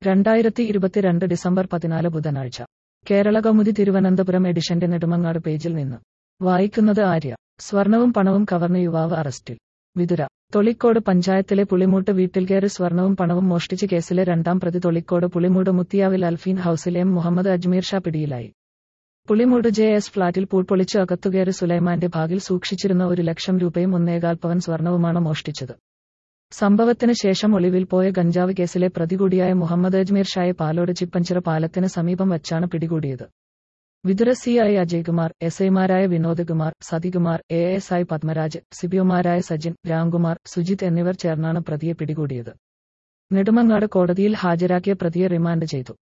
രണ്ടായിരത്തി ഇരുപത്തിരണ്ട് ഡിസംബർ പതിനാല് ബുധനാഴ്ച കേരള കൗമുദി തിരുവനന്തപുരം എഡിഷന്റെ നെടുമങ്ങാട് പേജിൽ നിന്ന് വായിക്കുന്നത് ആര്യ സ്വർണവും പണവും കവർന്ന യുവാവ് അറസ്റ്റിൽ വിതുര തൊളിക്കോട് പഞ്ചായത്തിലെ പുളിമൂട്ട് വീട്ടിൽ കയറി സ്വർണവും പണവും മോഷ്ടിച്ച കേസിലെ രണ്ടാം പ്രതി തൊളിക്കോട് പുളിമൂട് മുത്തിയാവിൽ അൽഫീൻ ഹൌസിൽ എം മുഹമ്മദ് അജ്മീർ ഷാ പിടിയിലായി പുളിമൂട് ജെ എസ് ഫ്ളാറ്റിൽ പൂൾപൊളിച്ച് അകത്തുകയറി സുലൈമാന്റെ ഭാഗിൽ സൂക്ഷിച്ചിരുന്ന ഒരു ലക്ഷം രൂപയും ഒന്നേകാൽ പവൻ സ്വർണവുമാണ് മോഷ്ടിച്ചത് സംഭവത്തിന് ശേഷം ഒളിവിൽ പോയ ഗഞ്ചാവ് കേസിലെ പ്രതി കൂടിയായ മുഹമ്മദ് അജ്മീർ ഷായെ പാലോട് ചിപ്പഞ്ചിറ പാലത്തിന് സമീപം വച്ചാണ് പിടികൂടിയത് Vithura C I Ajaykumar S ഐമാരായ Vinodkumar Sathikumar A S I Padmaraj സിബിഒമാരായ സജിൻ രാംകുമാർ സുജിത് എന്നിവർ ചേർന്നാണ് പ്രതിയെ പിടികൂടിയത് നെടുമങ്ങാട് കോടതിയിൽ ഹാജരാക്കിയ പ്രതിയെ റിമാൻഡ് ചെയ്തു